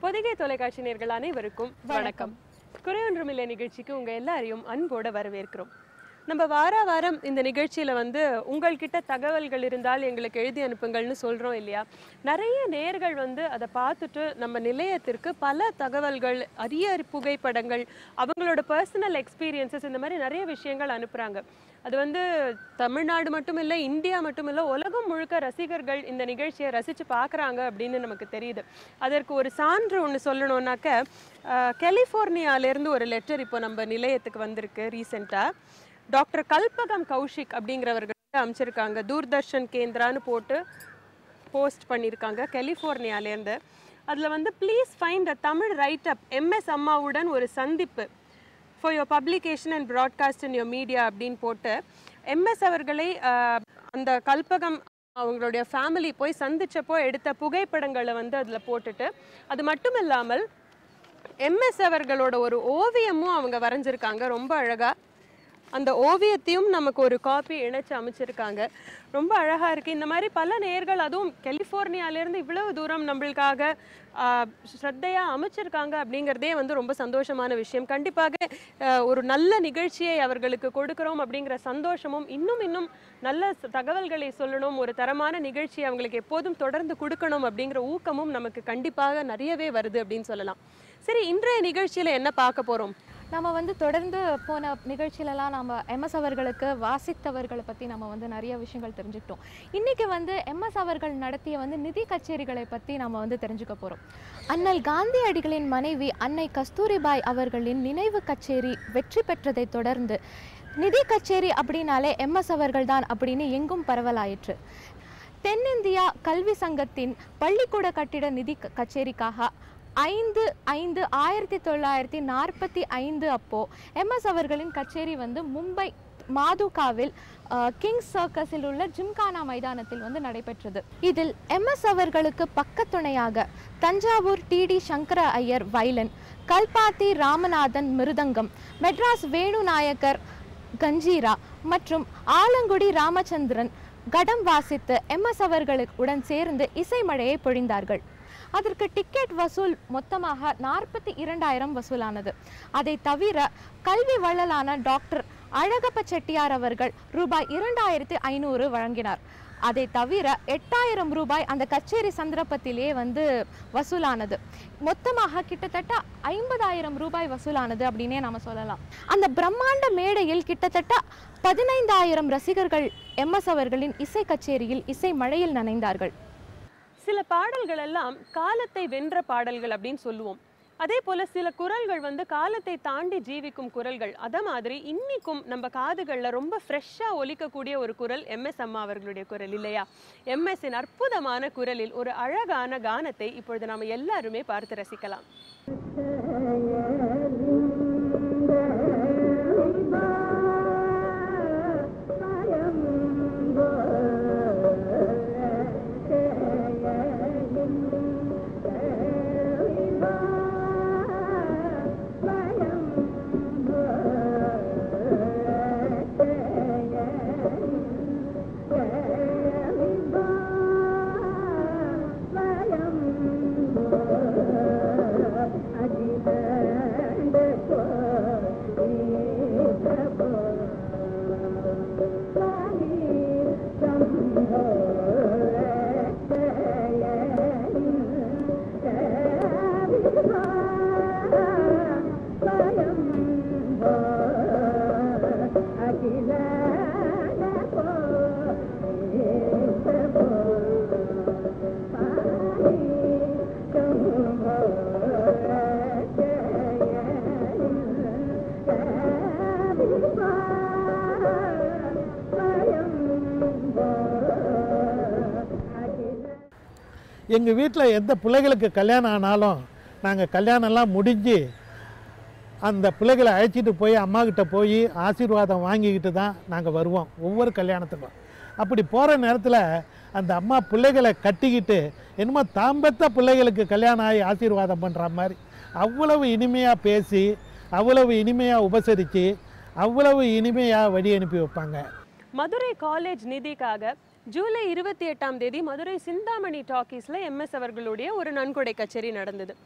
பொதிகை தொலைக்காட்சி நேர்கள் அனைவருக்கும் வணக்கம் குறையொன்றுமில்லை நிகழ்ச்சிக்கு உங்க எல்லாரையும் அன்போட வரவேற்கிறோம் நம்ம வார வாரம் இந்த நிகழ்ச்சியில வந்து உங்கள்கிட்ட தகவல்கள் இருந்தால் எங்களுக்கு எழுதி அனுப்புங்கள்னு சொல்றோம் இல்லையா நிறைய நேர்கள் வந்து அதை பார்த்துட்டு நம்ம நிலையத்திற்கு பல தகவல்கள் அரிய புகைப்படங்கள் அவங்களோட பர்சனல் எக்ஸ்பீரியன்சஸ் இந்த மாதிரி நிறைய விஷயங்கள் அனுப்புறாங்க அது வந்து தமிழ்நாடு மட்டும் இல்லை இந்தியா மட்டும் இல்லை உலகம் முழுக்க ரசிகர்கள் இந்த நிகழ்ச்சியை ரசித்து பார்க்குறாங்க அப்படின்னு நமக்கு தெரியுது அதற்கு ஒரு சான்று ஒன்று சொல்லணும்னாக்க அஹ், கலிஃபோர்னியாலேருந்து ஒரு லெட்டர் இப்போ நம்ம நிலையத்துக்கு வந்திருக்கு ரீசெண்டாக டாக்டர் கல்பகம் கௌஷிக் அப்படிங்கிறவர்கள் அமைச்சிருக்காங்க தூர்தர்ஷன் கேந்திரான்னு போட்டு போஸ்ட் பண்ணியிருக்காங்க கலிஃபோர்னியாலேருந்து அதில் வந்து please find a Tamil write up MS அம்மாவுடன் ஒரு சந்திப்பு for your publication and broadcast in your media அப்படின்னு போட்டு எம்எஸ் அவர்களை ஆஹ், அந்த கல்பகம் அவங்களுடைய ஃபேமிலி போய் சந்திச்சப்போ எடுத்த புகைப்படங்களை வந்து அதில் போட்டுட்டு அது மட்டும் இல்லாமல் எம்எஸ் அவர்களோட ஒரு ஓவியமும் அவங்க வரைஞ்சிருக்காங்க ரொம்ப அழகா அந்த ஓவியத்தையும் நமக்கு ஒரு காப்பி இணைச்சு அமைச்சிருக்காங்க ரொம்ப அழகா இருக்கு இந்த மாதிரி பல நேர்கள் அதுவும் கலிஃபோர்னியாலேருந்து இவ்வளவு தூரம் நம்மளுக்காக ஆஹ், ஸ்ரத்தையா அமைச்சிருக்காங்க அப்படிங்கிறதே வந்து ரொம்ப சந்தோஷமான விஷயம் கண்டிப்பாக ஆஹ், ஒரு நல்ல நிகழ்ச்சியை அவர்களுக்கு கொடுக்கிறோம் அப்படிங்கிற சந்தோஷமும் இன்னும் இன்னும் நல்ல ச- தகவல்களை சொல்லணும் ஒரு தரமான நிகழ்ச்சியை அவங்களுக்கு எப்போதும் தொடர்ந்து கொடுக்கணும் அப்படிங்கிற ஊக்கமும் நமக்கு கண்டிப்பாக நிறையவே வருது அப்படின்னு சொல்லலாம் சரி இன்றைய நிகழ்ச்சியில என்ன பார்க்க போறோம் நம்ம வந்து தொடர்ந்து போன நிகழ்ச்சியிலலாம் நம்ம எம்எஸ் அவர்களுக்கு வாசித்தவர்களை பற்றி நம்ம வந்து நிறைய விஷயங்கள் தெரிஞ்சுக்கிட்டோம் இன்றைக்கி வந்து எம்எஸ் அவர்கள் நடத்திய வந்து நிதி கச்சேரிகளை பற்றி நம்ம வந்து தெரிஞ்சுக்க போகிறோம் அண்ணல் காந்தியடிகளின் மனைவி அன்னை கஸ்தூரிபாய் அவர்களின் நினைவு கச்சேரி வெற்றி பெற்றதை தொடர்ந்து நிதி கச்சேரி அப்படின்னாலே எம்எஸ் அவர்கள் தான் அப்படின்னு எங்கும் பரவலாயிற்று தென்னிந்தியா கல்வி சங்கத்தின் பள்ளிக்கூட கட்டிட நிதி க- கச்சேரிக்காக ஐந்து ஐந்து ஆயிரத்தி தொள்ளாயிரத்தி நாற்பத்தி ஐந்து அப்போ எம்எஸ் அவர்களின் கச்சேரி வந்து மும்பை மாதுகாவில் அஹ், கிங்ஸ் சர்க்கஸில் உள்ள ஜிம்கானா மைதானத்தில் வந்து நடைபெற்றது இதில் எம்எஸ் அவர்களுக்கு பக்கத்துணையாக தஞ்சாவூர் டிடி சங்கர ஐயர் வைலன் கல்பாத்தி ராமநாதன் மிருதங்கம் மெட்ராஸ் வேணு நாயக்கர் கஞ்சீரா மற்றும் ஆலங்குடி ராமச்சந்திரன் கடம் வாசித்து எம்எஸ் அவர்களுக்கு உடன் சேர்ந்து இசைமழையை பொழிந்தார்கள் அதற்கு டிக்கெட் வசூல் மொத்தமாக நாற்பத்தி இரண்டாயிரம் வசூலானது அதை தவிர கல்வி வள்ளலான டாக்டர் அழகப்ப செட்டியார் அவர்கள் ரூபாய் இரண்டாயிரத்தி ஐநூறு வழங்கினார் அதை தவிர எட்டாயிரம் ரூபாய் அந்த கச்சேரி சந்தர்ப்பத்திலே வந்து வசூலானது மொத்தமாக கிட்டத்தட்ட ஐம்பதாயிரம் ரூபாய் வசூலானது அப்படின்னே நாம சொல்லலாம் அந்த பிரம்மாண்ட மேடையில் கிட்டத்தட்ட பதினைந்தாயிரம் ரசிகர்கள் எம்எஸ் அவர்களின் இசை கச்சேரியில் இசை மழையில் நனைந்தார்கள் சில பாடல்கள் எல்லாம் காலத்தை வென்ற பாடல்கள் அப்படின்னு சொல்லுவோம் அதே போல சில குரல்கள் வந்து காலத்தை தாண்டி ஜீவிக்கும் குரல்கள் அத மாதிரி இன்னிக்கும் நம்ம காதுகள்ல ரொம்ப ஃப்ரெஷ்ஷா ஒலிக்கக்கூடிய ஒரு குரல் எம்எஸ் அம்மா அவர்களுடைய குரல் இல்லையா எம்எஸ் இன் அற்புதமான குரலில் ஒரு அழகான கானத்தை இப்பொழுது நாம எல்லாருமே பார்த்து ரசிக்கலாம் எங்கள் வீட்டில் எந்த பிள்ளைகளுக்கு கல்யாணம் ஆனாலும் நாங்கள் கல்யாணம்லாம் முடிஞ்சு அந்த பிள்ளைகளை அழைச்சிட்டு போய் அம்மா கிட்ட போய் ஆசீர்வாதம் வாங்கிக்கிட்டு தான் நாங்கள் வருவோம் ஒவ்வொரு கல்யாணத்துக்கும் அப்படி போகிற நேரத்தில் அந்த அம்மா பிள்ளைகளை கட்டிக்கிட்டு என்னமோ தாம்பத்த பிள்ளைகளுக்கு கல்யாணம் ஆகி ஆசீர்வாதம் பண்ணுற மாதிரி அவ்வளவு இனிமையாக பேசி அவ்வளவு இனிமையாக உபசரித்து அவ்வளவு இனிமையாக வழி அனுப்பி வைப்பாங்க மதுரை காலேஜ் நிதிக்காக ஜூலை இருபத்தி எட்டாம் தேதி மதுரை சிந்தாமணி டாக்கீஸ்ல எம்எஸ் அவர்களுடைய ஒரு நன்கொடை கச்சேரி நடந்தது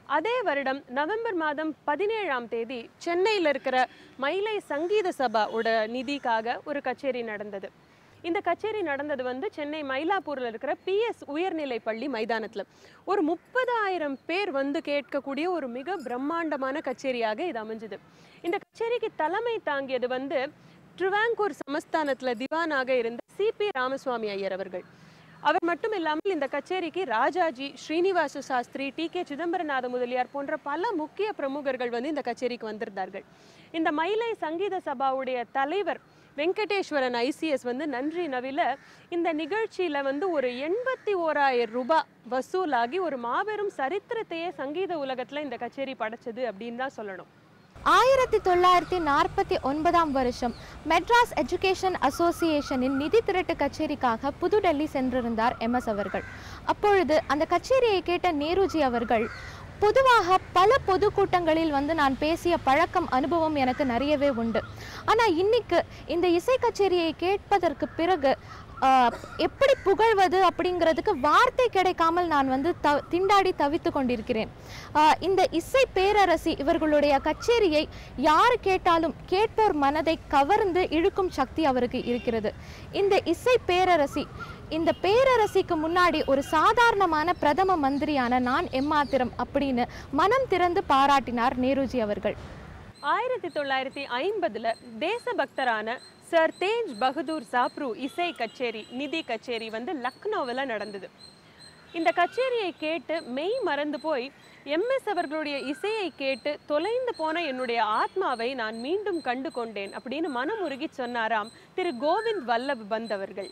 அதே வருடம் நவம்பர் மாதம் பதினேழாம் தேதி சென்னையில் இருக்கிற மயிலை சங்கீத சபாவோட நிதிக்காக ஒரு கச்சேரி நடந்தது இந்த கச்சேரி நடந்தது வந்து சென்னை மயிலாப்பூரில் இருக்கிற பிஎஸ் உயர்நிலை பள்ளி மைதானத்தில் ஒரு முப்பதாயிரம் பேர் வந்து கேட்கக்கூடிய ஒரு மிக பிரம்மாண்டமான கச்சேரியாக இது அமைஞ்சுது இந்த கச்சேரிக்கு தலைமை தாங்கியது வந்து ட்ரிவாங்கூர் சமஸ்தானத்தில் திவானாக இருந்த சிபி ராமசுவாமி ஐயர் அவர்கள் அவர் மட்டும் இல்லாமல் இந்த கச்சேரிக்கு ராஜாஜி ஸ்ரீனிவாச சாஸ்திரி டி கே சிதம்பரநாத முதலியார் போன்ற பல முக்கிய பிரமுகர்கள் வந்து இந்த கச்சேரிக்கு வந்திருந்தார்கள் இந்த மயிலை சங்கீத சபாவுடைய தலைவர் வெங்கடேஸ்வரன் ஐசிஎஸ் வந்து நன்றி நவில இந்த நிகழ்ச்சியில வந்து ஒரு எண்பத்தி ஓராயிரம் ரூபாய் வசூலாகி ஒரு மாபெரும் சரித்திரத்தையே சங்கீத உலகத்துல இந்த கச்சேரி படைச்சது அப்படின்னு தான் சொல்லணும் ஆயிரத்தி தொள்ளாயிரத்தி நாற்பத்தி ஒன்பதாம் வருஷம் மெட்ராஸ் எஜுகேஷன் அசோசியேஷனின் நிதி திரட்டு கச்சேரிக்காக புதுடெல்லி சென்றிருந்தார் எம்எஸ் அவர்கள் அப்பொழுது அந்த கச்சேரியை கேட்ட நேருஜி அவர்கள் பொதுவாக பல பொதுக்கூட்டங்களில் வந்து நான் பேசிய பழக்கம் அனுபவம் எனக்கு நிறையவே உண்டு ஆனால் இன்னைக்கு இந்த இசை கச்சேரியை கேட்பதற்கு பிறகு ஆஹ், எப்படி புகழ்வது அப்படிங்கிறதுக்கு வார்த்தை கிடைக்காமல் நான் வந்து த திண்டாடி தவித்து கொண்டிருக்கிறேன் ஆஹ், இந்த இசை பேரரசி இவர்களுடைய கச்சேரியை யார் கேட்டாலும் கேட்போர் மனதை கவர்ந்து இழுக்கும் சக்தி அவருக்கு இருக்கிறது இந்த இசை பேரரசி இந்த பேரரசிக்கு முன்னாடி ஒரு சாதாரணமான பிரதம மந்திரியான நான் எம்மாத்திரம் அப்படின்னு மனம் திறந்து பாராட்டினார் நேருஜி அவர்கள் ஆயிரத்தி தொள்ளாயிரத்தி ஐம்பதுல தேசபக்தரான சர் தேஜ் பகதூர் சாப்ரு இசை கச்சேரி நிதி கச்சேரி வந்து லக்னோவில் நடந்தது இந்த கச்சேரியை கேட்டு மெய் மறந்து போய் எம்எஸ் அவர்களுடைய இசையை கேட்டு தொலைந்து போன என்னுடைய ஆத்மாவை நான் மீண்டும் கண்டு கொண்டேன் அப்படின்னு மனமுருகி சொன்னாராம் திரு கோவிந்த் வல்லப் பந்த் அவர்கள்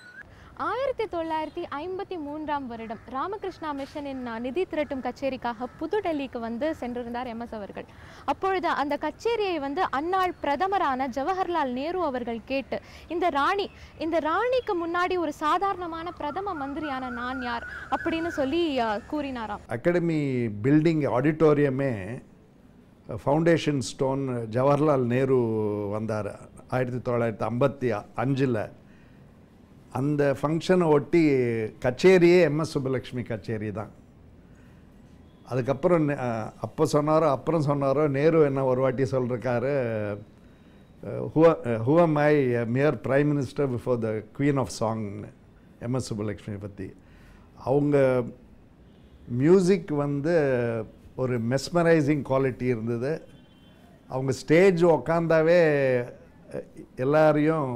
ஆயிரத்தி தொள்ளாயிரத்தி ஐம்பத்தி மூன்றாம் வருடம் ராமகிருஷ்ணா மிஷனின் அஹ், நிதி திரட்டும் கச்சேரிக்காக புதுடெல்லிக்கு வந்து சென்றிருந்தார் எம்எஸ் அவர்கள் அப்பொழுது அந்த கச்சேரியை வந்து அந்நாள் பிரதமரான ஜவஹர்லால் நேரு அவர்கள் கேட்டு இந்த ராணி இந்த ராணிக்கு முன்னாடி ஒரு சாதாரணமான பிரதம மந்திரியான நான் யார் அப்படின்னு சொல்லி அஹ், கூறினாராம் அகாடமி பில்டிங் ஆடிட்டோரியமே ஃபவுண்டேஷன் ஸ்டோன் ஜவஹர்லால் நேரு வந்தார் ஆயிரத்தி தொள்ளாயிரத்தி ஐம்பத்தி அஞ்சில் அந்த ஃபங்க்ஷனை ஒட்டி கச்சேரியே எம்எஸ் சுப்புலக்ஷ்மி கச்சேரி தான் அதுக்கப்புறம் நே- அஹ், அப்போ சொன்னாரோ அப்புறம் சொன்னாரோ நேரு என்ன ஒரு வாட்டி சொல்லிருக்காரு who am I mere prime minister before the queen of சாங்னு எம்எஸ் சுப்புலக்ஷ்மி பற்றி அவங்க மியூசிக் வந்து ஒரு மெஸ்மரைசிங் குவாலிட்டி இருந்தது அவங்க ஸ்டேஜ் உக்காந்தாவே அஹ், எல்லாரையும்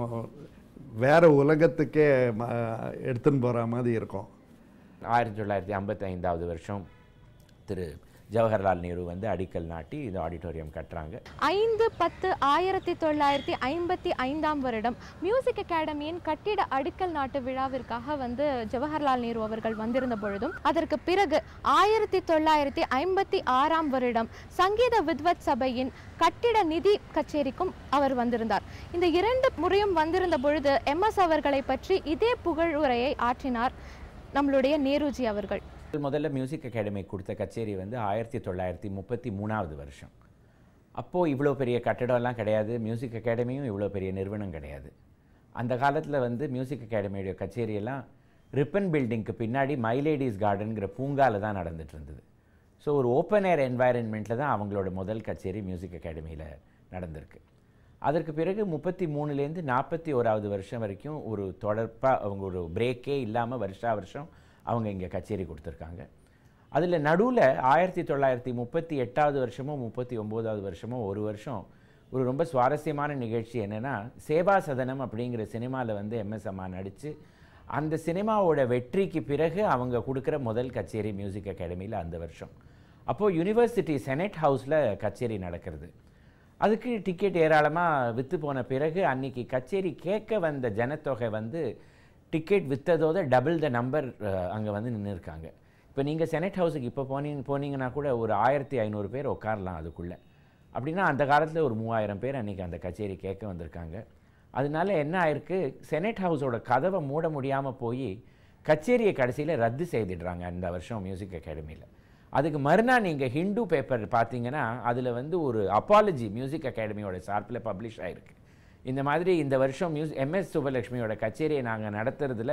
வேற உலகத்துக்கே ம- எடுத்துன்னு போகிற மாதிரி இருக்கும் ஆயிரத்தி தொள்ளாயிரத்தி ஐம்பத்தி ஐந்தாவது வருஷம் திரு ஜவஹர்லால் நேரு வந்து அடிக்கல் நாட்டி இந்த ஆடிட்டோரியம் கட்டுறாங்க ஐந்து பத்து ஆயிரத்தி தொள்ளாயிரத்தி ஐம்பத்தி ஐந்தாம் வருடம் மியூசிக் அகாடமியின் கட்டிட அடிக்கல் நாட்டு விழாவிற்காக வந்து ஜவஹர்லால் நேரு அவர்கள் வந்திருந்த பொழுதும் அதற்கு பிறகு ஆயிரத்தி தொள்ளாயிரத்தி ஐம்பத்தி ஆறாம் வருடம் சங்கீத வித்வத் சபையின் கட்டிட நிதி கச்சேரிக்கும் அவர் வந்திருந்தார் இந்த இரண்டு முறையும் வந்திருந்த பொழுது எம்எஸ் அவர்களை பற்றி இதே புகழுரையை ஆற்றினார் நம்மளுடைய நேருஜி அவர்கள் முதல்ல மியூசிக் அகாடமி கொடுத்த கச்சேரி வந்து ஆயிரத்தி தொள்ளாயிரத்தி முப்பத்தி மூணாவது வருஷம் அப்போது இவ்வளோ பெரிய கட்டடம்லாம் கிடையாது மியூசிக் அகாடமியும் இவ்வளோ பெரிய நிறுவனம் கிடையாது அந்த காலத்தில் வந்து மியூசிக் அகாடமியோட கச்சேரியெல்லாம் ரிப்பன் பில்டிங்க்கு பின்னாடி மைலேடிஸ் கார்டனுங்கிற பூங்கால தான் நடந்துட்டு இருந்தது ஸோ ஒரு ஓப்பன் ஏர் என்வாயரன்மெண்ட்டில் தான் அவங்களோட முதல் கச்சேரி மியூசிக் அகாடமியில் நடந்திருக்கு அதற்கு பிறகு முப்பத்தி மூணுலேருந்து நாற்பத்தி ஓராவது வருஷம் வரைக்கும் ஒரு தொடர்பாக அவங்க ஒரு பிரேக்கே இல்லாமல் வருஷா வருஷம் அவங்க இங்கே கச்சேரி கொடுத்துருக்காங்க அதில் நடுவில் ஆயிரத்தி தொள்ளாயிரத்தி முப்பத்தி எட்டாவது வருஷமோ முப்பத்தி ஒம்போதாவது வருஷமோ ஒரு வருஷம் ஒரு ரொம்ப சுவாரஸ்யமான நிகழ்ச்சி என்னென்னா சேவா சதனம் அப்படிங்கிற சினிமாவில் வந்து எம்எஸ் அம்மா நடித்து அந்த சினிமாவோட வெற்றிக்கு பிறகு அவங்க கொடுக்குற முதல் கச்சேரி மியூசிக் அகாடமியில் அந்த வருஷம் அப்போது யூனிவர்சிட்டி செனட் ஹவுஸில் கச்சேரி நடக்கிறது அதுக்கு டிக்கெட் ஏராளமாக விற்று போன பிறகு அன்னைக்கு கச்சேரி கேட்க வந்த ஜனத்தொகை வந்து டிக்கெட் விற்றதோட டபுள் த நம்பர் அங்கே வந்து நின்று இருக்காங்க இப்போ நீங்கள் செனட் ஹவுஸுக்கு இப்போ போனீங்க போனீங்கன்னா கூட ஒரு ஆயிரத்தி ஐநூறு பேர் உட்காரலாம் அதுக்குள்ளே அப்படின்னா அந்த காலத்தில் ஒரு மூவாயிரம் பேர் அன்றைக்கி அந்த கச்சேரி கேட்க வந்திருக்காங்க அதனால என்ன ஆயிருக்கு செனட் ஹவுஸோட கதவை மூட முடியாமல் போய் கச்சேரியை கடைசியில் ரத்து செய்துடுறாங்க அந்த வருஷம் மியூசிக் அகாடமியில் அதுக்கு மறுநாள் நீங்கள் ஹிந்து பேப்பர் பார்த்தீங்கன்னா அதில் வந்து ஒரு அப்பாலஜி மியூசிக் அகாடமியோட சார்பில் பப்ளிஷ் ஆயிருக்கு இந்த மாதிரி இந்த வருஷம் மியூஸ் எம்எஸ் சுப்பலட்சுமியோட கச்சேரியை நாங்கள் நடத்துறதுல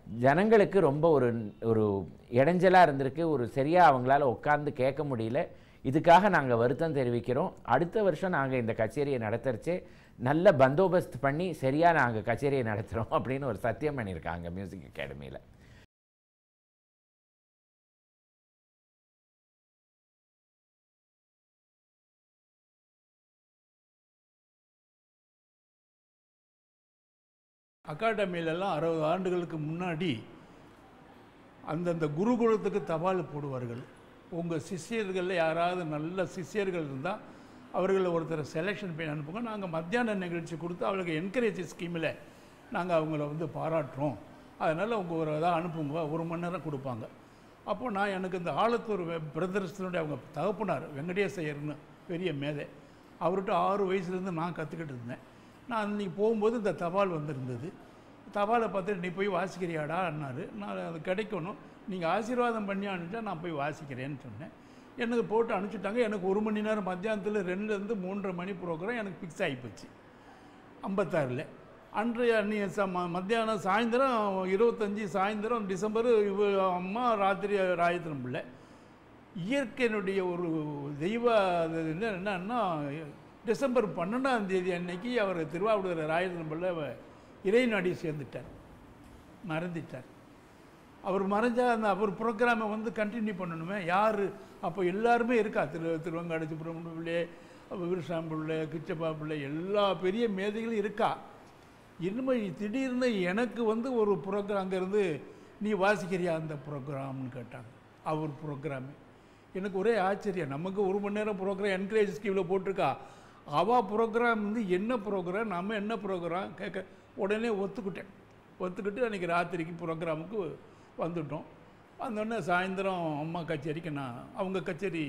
ஜனங்களுக்கு ரொம்ப ஒரு ஒரு இடைஞ்சலாக இருந்திருக்கு ஒரு சரியாக அவங்களால உட்கார்ந்து கேட்க முடியல இதுக்காக நாங்கள் வருத்தம் தெரிவிக்கிறோம் அடுத்த வருஷம் நாங்கள் இந்த கச்சேரியை நடத்துறச்சே நல்ல பந்தோபஸ்த் பண்ணி சரியாக நாங்கள் கச்சேரியை நடத்துகிறோம் அப்படின்னு ஒரு சத்தியம் பண்ணியிருக்காங்க மியூசிக் அகாடமியில் அகாடமியிலலாம் அறுபது ஆண்டுகளுக்கு முன்னாடி அந்தந்த குருகுலத்துக்கு தபால் போடுவார்கள் உங்கள் சிஷ்யர்களில் யாராவது நல்ல சிஷ்யர்கள் இருந்தால் அவர்களை ஒருத்தரை செலெக்ஷன் பண்ணி அனுப்புங்க நாங்கள் மத்தியான நிகழ்ச்சி கொடுத்து அவளுக்கு என்கரேஜ் ஸ்கீமில் நாங்கள் அவங்கள வந்து பாராட்டுறோம் அதனால் உங்கள் ஒரு இதாக அனுப்புங்க ஒரு மணி நேரம் கொடுப்பாங்க அப்போ நான் எனக்கு இந்த ஆலத்தூர் பிரதர்ஷனுடைய அவங்க தகப்பனார் வெங்கடேசையர்னு பெரிய மேதை அவர்கிட்ட ஆறு வயசுலேருந்து நான் கற்றுக்கிட்டு இருந்தேன் நான் அன்றைக்கி போகும்போது இந்த தபால் வந்திருந்தது தபாலை பார்த்துட்டு நீ போய் வாசிக்கிறியாடா அண்ணாரு நான் அது கிடைக்கணும் நீங்கள் ஆசீர்வாதம் பண்ணி அனுப்பிச்சா நான் போய் வாசிக்கிறேன்னு சொன்னேன் எனக்கு போட்டு அனுப்பிச்சிட்டாங்க எனக்கு ஒரு மணி நேரம் மத்தியானத்தில் ரெண்டுலேருந்து மூன்றரை மணி ப்ரோக்ராம் எனக்கு ஃபிக்ஸ் ஆகிப்போச்சு ஐம்பத்தாறில் அன்றைய அன்றைய ச ம மத்தியானம் சாயந்தரம் இருபத்தஞ்சி சாயந்தரம் டிசம்பர் இவ அம்மா ராத்திரி ராயத்திரம் பிள்ளை இயற்கையினுடைய ஒரு தெய்வ அது என்ன என்னன்னா டிசம்பர் பன்னெண்டாம் தேதி அன்னைக்கு அவர் திருவாவூர் ராயத்திரம் பிள்ளை இறைநாடி சேர்ந்துட்டார் மறந்துட்டார் அவர் மறைஞ்சா அந்த அவர் ப்ரோக்ராமை வந்து கண்டினியூ பண்ணணுமே யார் அப்போ எல்லாருமே இருக்கா திரு திருவங்காடு சுப்பிரமணிய பிள்ளை விருஷாம் பிள்ளை கிச்சப்பா பிள்ளை எல்லா பெரிய மேதைகளும் இருக்கா இனிமே திடீர்னு எனக்கு வந்து ஒரு ப்ரோக்ராம் அங்கேருந்து நீ வாசிக்கிறியா அந்த ப்ரோக்ராம்னு கேட்டாங்க அவர் ப்ரோக்ராமு எனக்கு ஒரே ஆச்சரியம் நமக்கு ஒரு மணி நேரம் ப்ரோக்ராம் என்கரேஜ் ஸ்கீமில் போட்டிருக்கா அவள் ப்ரோக்ராம் வந்து என்ன ப்ரோக்ராம் நம்ம என்ன ப்ரோக்ராம் கேட்க உடனே ஒத்துக்கிட்டேன் ஒத்துக்கிட்டு அன்றைக்கி ராத்திரிக்கு ப்ரோக்ராமுக்கு வந்துட்டோம் வந்தோடனே சாயந்தரம் அம்மா கச்சேரிக்கு நான் அவங்க கச்சேரி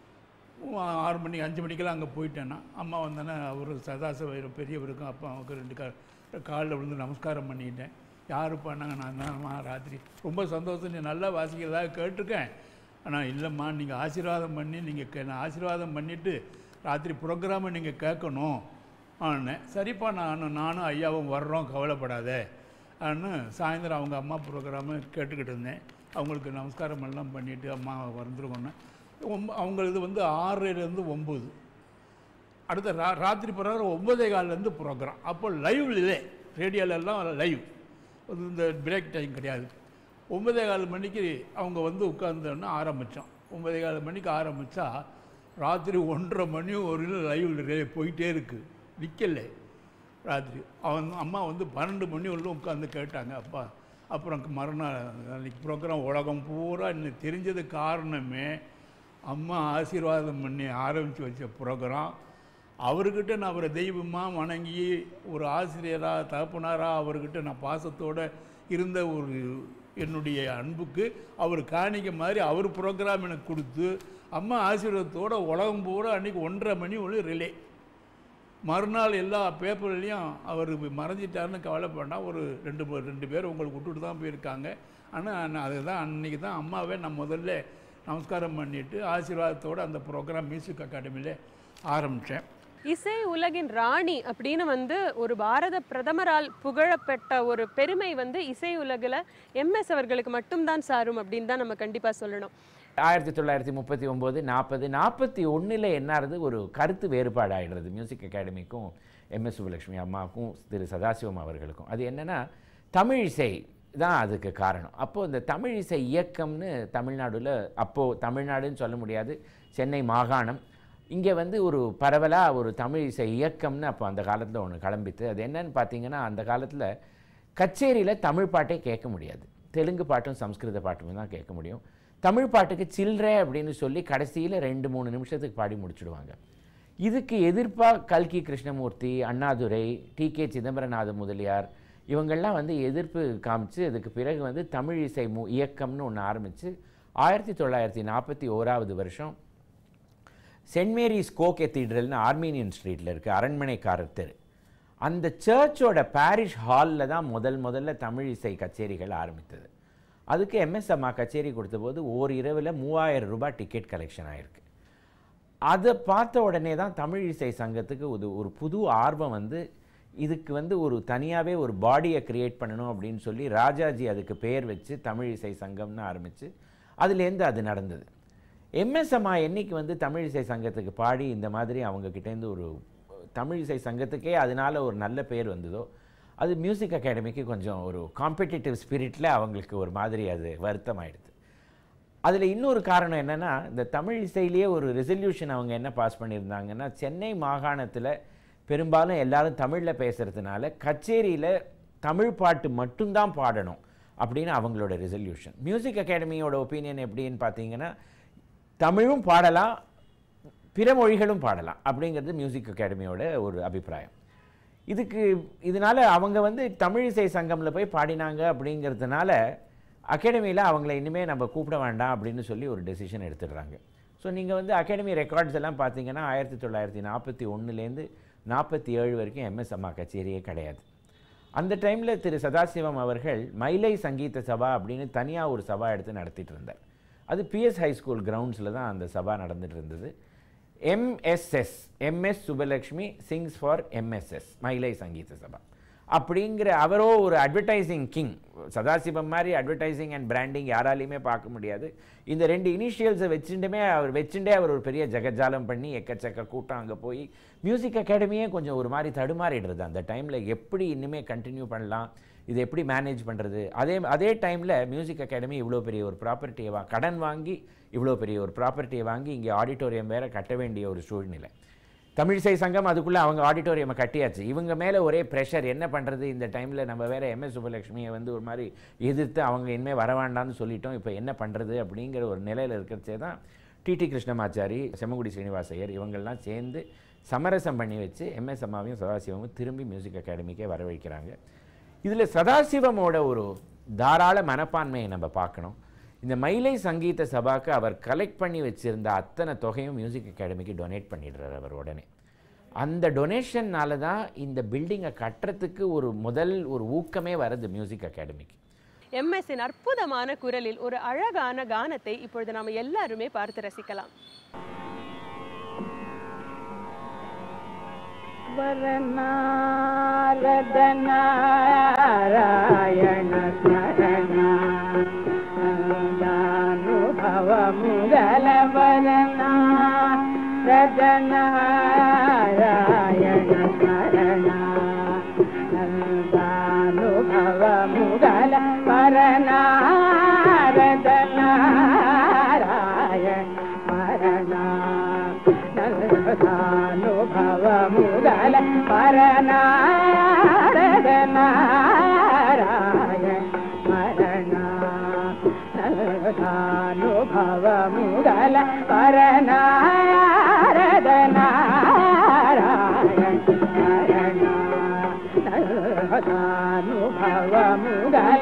ஆறு மணி அஞ்சு மணிக்கெல்லாம் அங்கே போயிட்டேன்னா அம்மா வந்தோன்னே அவர் சதாசிவ பெரியவருக்கும் அப்பாவுக்கு ரெண்டு கா காலில் விழுந்து நமஸ்காரம் பண்ணிக்கிட்டேன் யார் பண்ணாங்க நான் தான்மா ராத்திரி ரொம்ப சந்தோஷம் நீ நல்லா வாசிக்கிறதாக கேட்டிருக்கேன் ஆனால் இல்லைம்மா நீங்கள் ஆசீர்வாதம் பண்ணி நீங்கள் கே நான் ஆசீர்வாதம் பண்ணிவிட்டு ராத்திரி ப்ரோக்ராமை நீங்கள் கேட்கணும் ஆனேன் சரிப்பா நான் நானும் ஐயாவும் வர்றோம் கவலைப்படாத ஆன்னு சாயந்தரம் அவங்க அம்மா ப்ரோக்ராமு கேட்டுக்கிட்டு இருந்தேன் அவங்களுக்கு நமஸ்காரம் எல்லாம் பண்ணிவிட்டு அம்மா வந்துருக்கோன்னு ஒம்ப அவங்களது வந்து ஆறுலேருந்து ஒம்பது அடுத்த ரா ராத்திரி ப்ரோக்ராம் ஒம்பதே கால்லேருந்து ப்ரோக்ராம் அப்போ லைவ்லே ரேடியோலெல்லாம் லைவ் இந்த பிரேக் டைம் கிடையாது ஒன்பதே கால் மணிக்கு அவங்க வந்து உட்கார்ந்தோன்னா ஆரம்பித்தோம் ஒன்பதே கால் மணிக்கு ஆரம்பித்தா ராத்திரி ஒன்றரை மணி ஒரு லைவ் ரே போயிட்டே இருக்குது நிற்கல ராத்திரி அவன் அம்மா வந்து பன்னெண்டு மணி உள்ள உட்காந்து கேட்டாங்க அப்பா அப்புறம் மறுநாள் அன்றைக்கி ப்ரோக்ராம் உலகம் பூரா இன்னும் தெரிஞ்சது காரணமே அம்மா ஆசீர்வாதம் பண்ணி ஆரம்பித்து வச்ச ப்ரோக்ராம் அவர்கிட்ட நான் அவரை தெய்வமாக வணங்கி ஒரு ஆசிரியராக தகப்பனாராக அவர்கிட்ட நான் பாசத்தோடு இருந்த ஒரு என்னுடைய அன்புக்கு அவர் காணிக்க மாதிரி அவர் ப்ரோக்ராம் எனக்கு கொடுத்து அம்மா ஆசீர்வாதத்தோட உலகம் பூரா அன்றைக்கி ஒன்றரை மணி ஒன்று ரிலே மறுநாள் எல்லா பேப்பர்லேயும் அவர் மறைஞ்சிட்டாருன்னு கவலைப்படா ஒரு ரெண்டு பே- ரெண்டு பேர் உங்களுக்கு விட்டுட்டு தான் போயிருக்காங்க ஆனால் அதுதான் அன்றைக்கி தான் அம்மாவே நான் முதல்ல நமஸ்காரம் பண்ணிவிட்டு ஆசீர்வாதத்தோடு அந்த ப்ரோக்ராம் மியூசிக் அகாடமியில் ஆரம்பித்தேன் இசை உலகின் ராணி அப்படின்னு வந்து ஒரு பாரத பிரதமரால் புகழப்பட்ட ஒரு பெருமை வந்து இசை உலகில் எம்எஸ் அவர்களுக்கு மட்டும்தான் சாரும் அப்படின்னு தான் நம்ம கண்டிப்பாக சொல்லணும் ஆயிரத்தி தொள்ளாயிரத்தி முப்பத்தி ஒம்பது நாற்பது நாற்பத்தி ஒன்றில் என்னாருது ஒரு கருத்து வேறுபாடு ஆயிடுறது மியூசிக் அகாடமிக்கும் எம்எஸ் சுப்புலட்சுமி அம்மாவுக்கும் திரு சதாசிவம் அவர்களுக்கும் அது என்னென்னா தமிழ் இசை தான் அதுக்கு காரணம் அப்போது இந்த தமிழ் இசை இயக்கம்னு தமிழ்நாடுல அப்போது தமிழ்நாடுன்னு சொல்ல முடியாது சென்னை மாகாணம் இங்கே வந்து ஒரு பரவலாக ஒரு தமிழ் இசை இயக்கம்னு அப்போ அந்த காலத்தில் ஒன்று கிளம்பித்து அது என்னன்னு பார்த்தீங்கன்னா அந்த காலத்தில் கச்சேரியில் தமிழ் பாட்டே கேட்க முடியாது தெலுங்கு பாட்டும் சம்ஸ்கிருத பாட்டும் தான் கேட்க முடியும் தமிழ் பாட்டுக்கு சில்லறை அப்படின்னு சொல்லி கடைசியில் ரெண்டு மூணு நிமிஷத்துக்கு பாடி முடிச்சிடுவாங்க இதுக்கு எதிர்ப்பாக கல்கி கிருஷ்ணமூர்த்தி அண்ணாதுரை டி கே சிதம்பரநாத முதலியார் இவங்கெல்லாம் வந்து எதிர்ப்பு காமிச்சு அதுக்கு பிறகு வந்து தமிழ் இசை மு இயக்கம்னு ஒன்று ஆரம்பித்து ஆயிரத்தி தொள்ளாயிரத்தி நாற்பத்தி ஓராவது வருஷம் சென்ட் மேரிஸ் கோ கெத்தீட்ரல்னு ஆர்மீனியன் ஸ்ட்ரீட்டில் இருக்குது அரண்மனைக்காரர் தெரு அந்த சர்ச்சோட பாரிஷ் ஹாலில் தான் முதல் முதல்ல தமிழ் இசை கச்சேரிகள் ஆரம்பித்தது அதுக்கு எம்எஸ் அம்மா கச்சேரி கொடுத்தபோது ஓர் இரவில் மூவாயிரம் ரூபாய் டிக்கெட் கலெக்ஷன் ஆயிருக்கு அதை பார்த்த உடனே தான் தமிழ் இசை சங்கத்துக்கு ஒரு ஒரு புது ஆர்வம் வந்து இதுக்கு வந்து ஒரு தனியாகவே ஒரு பாடியை கிரியேட் பண்ணணும் அப்படின்னு சொல்லி ராஜாஜி அதுக்கு பெயர் வச்சு தமிழ் இசை சங்கம்னு ஆரம்பித்து அதுலேருந்து அது நடந்தது எம்எஸ் அம்மா என்னைக்கு வந்து தமிழ் இசை சங்கத்துக்கு பாடி இந்த மாதிரி அவங்க கிட்டேருந்து ஒரு தமிழ் இசை சங்கத்துக்கே அதனால ஒரு நல்ல பேர் வந்ததோ அது மியூசிக் அகாடமிக்கு கொஞ்சம் ஒரு காம்படிட்டிவ் ஸ்பிரிட்டில் அவங்களுக்கு ஒரு மாதிரி அது வருத்தமாயிடுது அதில் இன்னொரு காரணம் என்னென்னா இந்த தமிழ் இசையிலேயே ஒரு ரெசல்யூஷன் அவங்க என்ன பாஸ் பண்ணியிருந்தாங்கன்னா சென்னை மாகாணத்தில் பெரும்பாலும் எல்லாரும் தமிழில் பேசுகிறதுனால கச்சேரியில் தமிழ் பாட்டு மட்டும்தான் பாடணும் அப்படின்னு அவங்களோட ரெசல்யூஷன் மியூசிக் அகாடமியோட ஒப்பீனியன் எப்படின்னு பார்த்தீங்கன்னா தமிழும் பாடலாம் பிற மொழிகளும் பாடலாம் அப்படிங்கிறது மியூசிக் அகாடமியோட ஒரு அபிப்பிராயம் இதுக்கு இதனால அவங்க வந்து தமிழ் இசை சங்கமில் போய் பாடினாங்க அப்படிங்கிறதுனால அகாடமியில் அவங்கள இனிமேல் நம்ம கூப்பிட வேண்டாம் அப்படின்னு சொல்லி ஒரு டெசிஷன் எடுத்துடுறாங்க ஸோ நீங்கள் வந்து அகாடமி ரெக்கார்ட்ஸ் எல்லாம் பார்த்தீங்கன்னா ஆயிரத்தி தொள்ளாயிரத்தி நாற்பத்தி ஒன்றுலேருந்து நாற்பத்தி ஏழு வரைக்கும் எம்எஸ் அம்மா கச்சேரியே கிடையாது அந்த டைமில் திரு சதாசிவம் அவர்கள் மயிலை சங்கீத சபா அப்படின்னு தனியாக ஒரு சபா எடுத்து நடத்திட்டு இருந்தார் அது பிஎஸ் ஹை ஸ்கூல் கிரவுண்ட்ஸில் தான் அந்த சபா நடந்துட்டு இருந்தது MSS MS Subbulakshmi sings for MSS Mylai Sangeetha சபா அப்படிங்கிற அவரோ ஒரு அட்வர்டைசிங் கிங் சதாசிவம் மாதிரி அட்வர்டைசிங் அண்ட் பிராண்டிங் யாராலையுமே பார்க்க முடியாது இந்த ரெண்டு இனிஷியல்ஸை வச்சுட்டுமே அவர் வச்சுட்டே அவர் ஒரு பெரிய ஜெகஜாலம் பண்ணி எக்கச்சக்க கூட்டம் அங்கே போய் மியூசிக் அகாடமியே கொஞ்சம் ஒரு மாதிரி தடுமாறிடுறது அந்த டைமில் எப்படி இன்னுமே கண்டினியூ பண்ணலாம் இது எப்படி மேனேஜ் பண்ணுறது அதே அதே டைமில் மியூசிக் அகாடமி இவ்வளோ பெரிய ஒரு ப்ராப்பர்ட்டியை வா கடன் வாங்கி இவ்வளோ பெரிய ஒரு ப்ராப்பர்ட்டியை வாங்கி இங்கே ஆடிட்டோரியம் வேறு கட்ட வேண்டிய ஒரு சூழ்நிலை தமிழிசை சங்கம் அதுக்குள்ளே அவங்க ஆடிட்டோரியமை கட்டியாச்சு இவங்க மேலே ஒரே ப்ரெஷர் என்ன பண்ணுறது இந்த டைமில் நம்ம வேறு எம்எஸ் சுப்பலட்சுமியை வந்து ஒரு மாதிரி எதிர்த்து அவங்க இனிமேல் வர வேண்டாம்னு சொல்லிட்டோம் இப்போ என்ன பண்ணுறது அப்படிங்கிற ஒரு நிலையில் இருக்கிறச்சே தான் டிடி கிருஷ்ணமாச்சாரி செம்மங்குடி ஸ்ரீனிவாச ஐயர் இவங்கெல்லாம் சேர்ந்து சமரசம் பண்ணி வச்சு எம்எஸ் அம்மாவையும் சதாசிவமும் திரும்பி மியூசிக் அகாடமிக்கே வரவழைக்கிறாங்க இதில் சதாசிவமோட ஒரு தாராள மனப்பான்மையை நம்ம பார்க்கணும் இந்த மயிலை சங்கீத சபாக்கு அவர் கலெக்ட் பண்ணி வச்சிருந்த அத்தனை தொகையும் மியூசிக் அகாடமிக்கு டொனேட் பண்ணிடுறார் அவர் உடனே அந்த டொனேஷன்னால தான் இந்த பில்டிங்கை கட்டுறதுக்கு ஒரு முதல் ஒரு ஊக்கமே வருது மியூசிக் அகாடமிக்கு எம்எஸ்ஸின் அற்புதமான குரலில் ஒரு அழகான கானத்தை இப்பொழுது நாம எல்லாருமே பார்த்து ரசிக்கலாம் వరనారదనారాయణ స్మరణ అనుభవ ముగల వరణ రజనారాయణ స్మరణ అనుభవ ముగల వరణ రజనారాయణ స్మరణ అనుభవ ముగల పరనారద నారాయణ మరణ అనుభవ ముగల పరనారద నారాయణ మరణ అనుభవ ముగల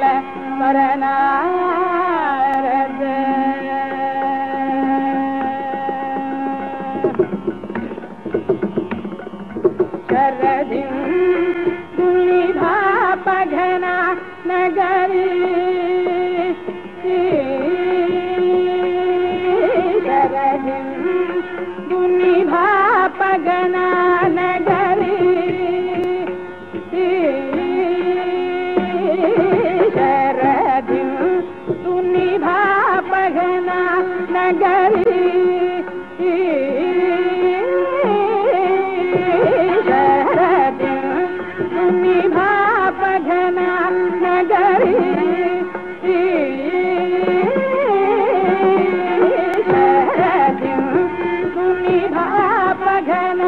పరనారద शरदिं दुनिधापघना नगरी शरदिं दुनिधापघना नगरी शरदिं दुनिधापघना नगरी निभापघना नगरी निभापघना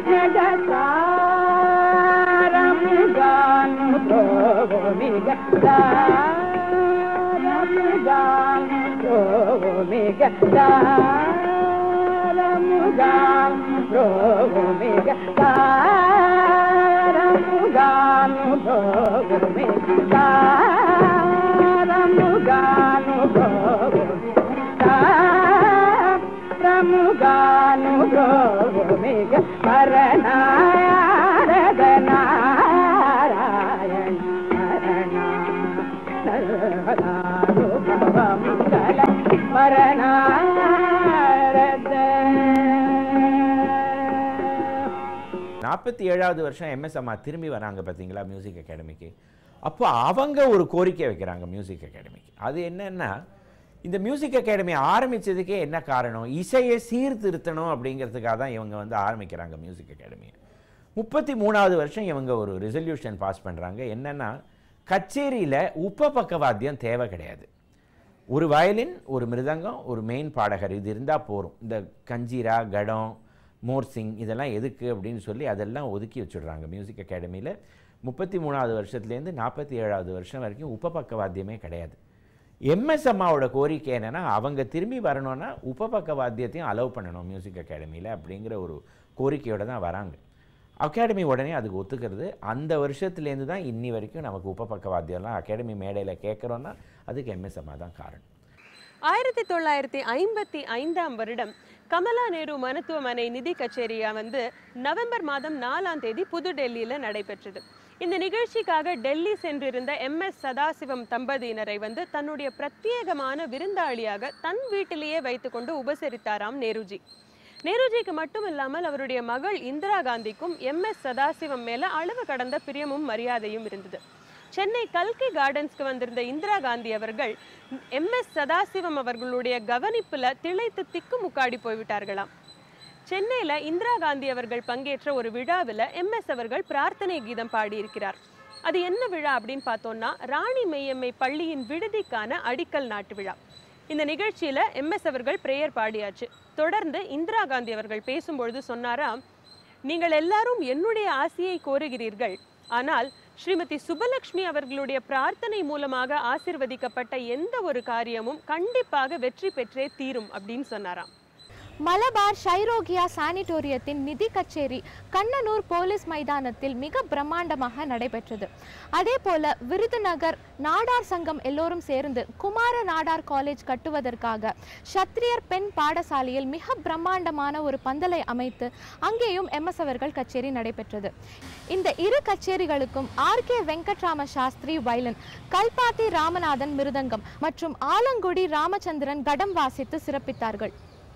नगसारम गानु भूमिग सारम गानु भूमिग सारम गानु भूमिग सारम गानु भूमिग सारम गानु भूमिग सारम गानु भूमिग परनारद नारायण மரணானுபவமங்கல மரணாரத நாற்பத்தி ஏழாவது வருஷம் எம்எஸ் அம்மா திரும்பி வராங்க பார்த்தீங்களா மியூசிக் அகாடமிக்கு அப்போ அவங்க ஒரு கோரிக்கை வைக்கிறாங்க மியூசிக் அகாடமிக்கு அது என்னன்னா இந்த மியூசிக் அகாடமி ஆரம்பிச்சதுக்கே என்ன காரணம் இசையை சீர்திருத்தணும் அப்படிங்கிறதுக்காக தான் இவங்க வந்து ஆரம்பிக்கிறாங்க மியூசிக் அகாடமியை முப்பத்தி மூணாவது வருஷம் இவங்க ஒரு ரெசல்யூஷன் பாஸ் பண்ணுறாங்க என்னன்னா கச்சேரியில் உப்ப பக்கவாத்தியம் தேவை கிடையாது ஒரு வயலின் ஒரு மிருதங்கம் ஒரு மெயின் பாடகர் இது இருந்தால் போதும் இந்த கஞ்சீரா கடம் மோர்சிங் இதெல்லாம் எதுக்கு அப்படின்னு சொல்லி அதெல்லாம் ஒதுக்கி வச்சுடுறாங்க மியூசிக் அகாடமியில் முப்பத்தி மூணாவது வருஷத்துலேருந்து நாற்பத்தி ஏழாவது வருஷம் வரைக்கும் உப்ப பக்கவாத்தியமே கிடையாது எம்எஸ் அம்மாவோட கோரிக்கை என்னென்னா அவங்க திரும்பி வரணும்னா உப்ப பக்கவாத்தியத்தையும் அலோவ் பண்ணணும் மியூசிக் அகாடமியில் அப்படிங்கிற ஒரு கோரிக்கையோட தான் வராங்க அகாடமி உடனே அதுக்கு ஒத்துக்கிறது அந்த வருஷத்துலேருந்து தான் இன்னி வரைக்கும் நமக்கு உப்ப பக்கவாத்தியம்லாம் அகாடமி மேடையில் கேட்குறோன்னா அதுக்கு எம்எஸ் அம்மா தான் காரணம் ஆயிரத்தி தொள்ளாயிரத்தி ஐம்பத்தி ஐந்தாம் வருடம் கமலா நேரு மருத்துவமனை நிதி கச்சேரியா வந்து நவம்பர் மாதம் நாலாம் தேதி புதுடெல்லியில் நடைபெற்றது இந்த நிகழ்ச்சிக்காக டெல்லி சென்றிருந்த எம் எஸ் சதாசிவம் தம்பதியினரை வந்து தன்னுடைய பிரத்யேகமான விருந்தாளியாக தன் வீட்டிலேயே வைத்துக்கொண்டு உபசரித்தாராம் நேருஜி நேருஜிக்கு மட்டும் இல்லாமல் அவருடைய மகள் இந்திரா காந்திக்கும் எம் எஸ் சதாசிவம் மேல அளவு கடந்த பிரியமும் மரியாதையும் இருந்தது சென்னை கல்கி கார்டன்ஸ்க்கு வந்திருந்த இந்திரா காந்தி அவர்கள் எம் எஸ் சதாசிவம் அவர்களுடைய கவனிப்புல திளைத்து திக்குமுக்காடி போய்விட்டார்களாம் சென்னையில இந்திரா காந்தி அவர்கள் பங்கேற்ற ஒரு விழாவில் எம்எஸ் அவர்கள் பிரார்த்தனை கீதம் பாடியிருக்கிறார் அது என்ன விழா அப்படின்னு பார்த்தோம்னா ராணி மெய்யம்மை பள்ளியின் விடுதிக்கான அடிக்கல் நாட்டு விழா இந்த நிகழ்ச்சியில எம்எஸ் அவர்கள் பிரேயர் பாடியாச்சு தொடர்ந்து இந்திரா காந்தி அவர்கள் பேசும்பொழுது சொன்னாராம் நீங்கள் எல்லாரும் என்னுடைய ஆசையை கோருகிறீர்கள் ஆனால் ஸ்ரீமதி சுபலக்ஷ்மி அவர்களுடைய பிரார்த்தனை மூலமாக ஆசிர்வதிக்கப்பட்ட எந்த ஒரு காரியமும் கண்டிப்பாக வெற்றி பெற்றே தீரும் அப்படின்னு சொன்னாராம் மலபார் ஷைரோகியா சானிட்டோரியத்தின் நிதி கச்சேரி கண்ணனூர் போலீஸ் மைதானத்தில் மிக பிரம்மாண்டமாக நடைபெற்றது அதே போல விருதுநகர் நாடார் சங்கம் எல்லோரும் சேர்ந்து குமார நாடார் காலேஜ் கட்டுவதற்காக சத்திரியர் பெண் பாடசாலையில் மிக பிரம்மாண்டமான ஒரு பந்தலை அமைத்து அங்கேயும் எம்எஸ் அவர்கள் கச்சேரி நடைபெற்றது இந்த இரு கச்சேரிகளுக்கும் R K Venkatrama Sastri violin Kalpathi Ramanathan mridangam மற்றும் ஆலங்குடி ராமச்சந்திரன் கடம் வாசித்து சிறப்பித்தார்கள்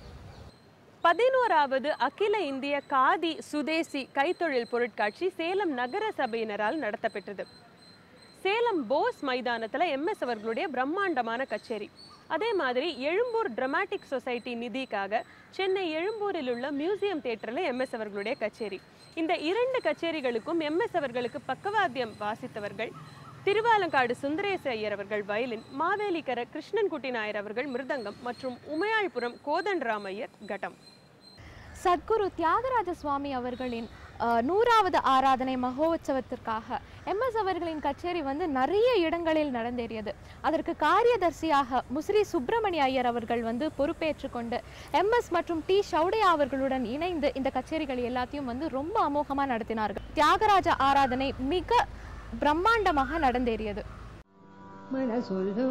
பதினோராவது அகில இந்திய காதி சுதேசி கைத்தொழில் பொருட்காட்சி சேலம் நகர சபையினரால் நடத்தப்பெற்றது சேலம் போஸ் மைதானத்துல எம்எஸ் அவர்களுடைய பிரம்மாண்டமான கச்சேரி அதே மாதிரி எழும்பூர் டிராமாட்டிக் சொசைட்டி நிதிக்காக சென்னை எழும்பூரில் உள்ள மியூசியம் தியேட்டரில் எம்எஸ் அவர்களுடைய கச்சேரி இந்த இரண்டு கச்சேரிகளுக்கும் எம்எஸ் அவர்களுக்கு பக்கவாத்தியம் வாசித்தவர்கள் திருவாலங்காடு சுந்தரேச ஐயர் அவர்கள் வயலின் மாவேலிக்கர கிருஷ்ணன்குட்டி நாயர் அவர்கள் மிருதங்கம் மற்றும் உமையாள்புரம் கோதண்டராம் ஐயர் கட்டம் சத்குரு தியாகராஜ சுவாமி அவர்களின் அஹ், நூறாவது ஆராதனை மகோத்சவத்திற்காக எம்எஸ் அவர்களின் கச்சேரி வந்து நிறைய இடங்களில் நடந்தேறியது அதற்கு காரியதர்சியாக முஸ்ரீ சுப்பிரமணிய ஐயர் அவர்கள் வந்து பொறுப்பேற்றுக் கொண்டு எம்எஸ் மற்றும் டி ஷவுடையா அவர்களுடன் இணைந்து இந்த கச்சேரிகள் எல்லாத்தையும் வந்து ரொம்ப அமோகமாக நடத்தினார்கள் தியாகராஜ ஆராதனை மிக பிரம்மாண்டமாக நடந்தேறியது మనసులో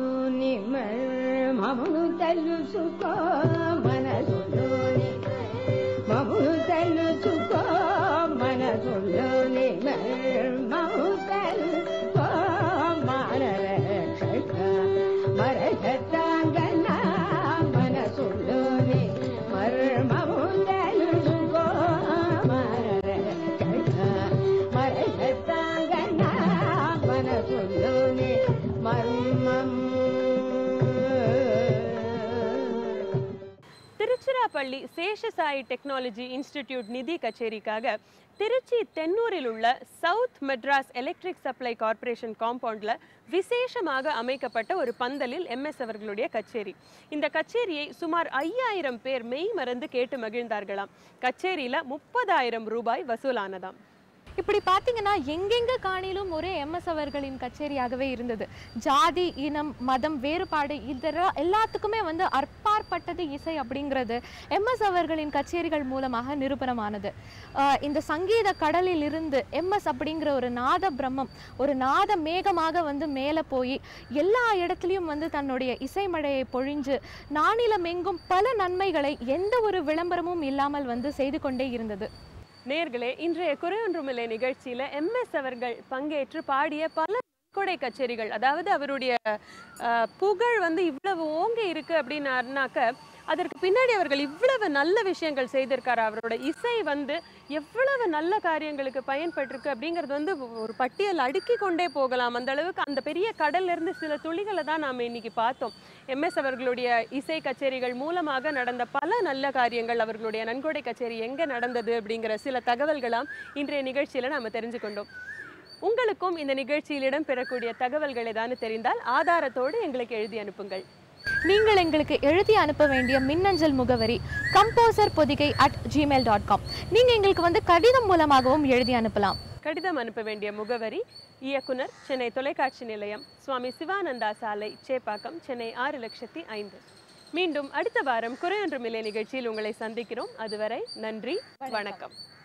మమును తెలుసుకో మనసులో మమును తెలుసుకో మనసులో మము తెలుసుకో మానరక్షక మరగతాంగన మనసులో మర్మము తెలుసుకో మానరక్షక మరగతాంగన మనసులో மர்மம் திருச்சிராப்பள்ளி சேஷசாயி டெக்னாலஜி இன்ஸ்டிடியூட் நிதி கச்சேரிக்காக திருச்சி தென்னூரில் உள்ள South Madras electric supply corporation காம்பவுண்ட்ல விசேஷமாக அமைக்கப்பட்ட ஒரு பந்தலில் எம்எஸ் அவர்களுடைய கச்சேரி இந்த கச்சேரியை சுமார் ஐயாயிரம் பேர் மெய் மறந்து கேட்டு மகிழ்ந்தார்களாம் கச்சேரியில முப்பதாயிரம் ரூபாய் வசூலானதாம் இப்படி பார்த்தீங்கன்னா எங்கெங்க காணிலும் ஒரே எம்எஸ் அவர்களின் கச்சேரியாகவே இருந்தது ஜாதி இனம் மதம் வேறுபாடு இதெல்லாம் எல்லாத்துக்குமே வந்து அற்பாற்பட்டது இசை அப்படிங்கிறது எம்எஸ் அவர்களின் கச்சேரிகள் மூலமாக நிரூபணமானது ஆஹ் இந்த சங்கீத கடலில் இருந்து எம்எஸ் அப்படிங்கிற ஒரு நாத பிரம்மம் ஒரு நாத மேகமாக வந்து மேலே போய் எல்லா இடத்துலையும் வந்து தன்னுடைய இசைமழையை பொழிஞ்சு நானிலமெங்கும் பல நன்மைகளை எந்த ஒரு விளம்பரமும் இல்லாமல் வந்து செய்து கொண்டே இருந்தது நேர்களே இன்றைய குறையொன்றுமில்லை நிகழ்ச்சியில எம்எஸ் அவர்கள் பங்கேற்று பாடிய பல கொடை கச்சேரிகள் அதாவது அவருடைய அஹ், புகழ் வந்து இவ்வளவு ஓங்கி இருக்கு அப்படின்னாக்க அதற்கு பின்னாடி அவர்கள் இவ்வளவு நல்ல விஷயங்கள் செய்திருக்காரு அவரோட இசை வந்து எவ்வளவு நல்ல காரியங்களுக்கு பயன்பட்டிருக்கு அப்படிங்கிறது வந்து ஒரு பட்டியல் அடுக்கி கொண்டே போகலாம் அந்த அளவுக்கு அந்த பெரிய கடல்ல இருந்து சில துளிகளை தான் நாம இன்னைக்கு பார்த்தோம் எம்எஸ் அவர்களுடைய இசை கச்சேரிகள் மூலமாக நடந்த பல நல்ல காரியங்கள் அவர்களுடைய நன்கொடை கச்சேரி எங்க நடந்தது அப்படிங்கிற சில தகவல்களாம் இன்றைய நிகழ்ச்சியில நாம தெரிஞ்சு கொண்டோம் உங்களுக்கும் இந்த நிகழ்ச்சியில் இடம்பெறக்கூடிய தகவல்கள் ஏதானு தெரிந்தால் ஆதாரத்தோடு எங்களுக்கு எழுதி அனுப்புங்கள் நீங்கள் எங்களுக்கு எழுதி அனுப்ப வேண்டிய மின்னஞ்சல் முகவரி composer Pothigai at Gmail dot com நீங்கள் எங்களுக்கு வந்து கடிதம் மூலமாகவும் எழுதி அனுப்பலாம் கடிதம் அனுப்ப வேண்டிய முகவரி இயக்குனர் சென்னை தொலைக்காட்சி நிலையம் சுவாமி சிவானந்தா சாலை சேப்பாக்கம் சென்னை ஆறு லட்சத்தி ஐந்து மீண்டும் அடுத்த வாரம் குறையொன்றுமில்லை நிகழ்ச்சியில் உங்களை சந்திக்கிறோம் அதுவரை நன்றி வணக்கம்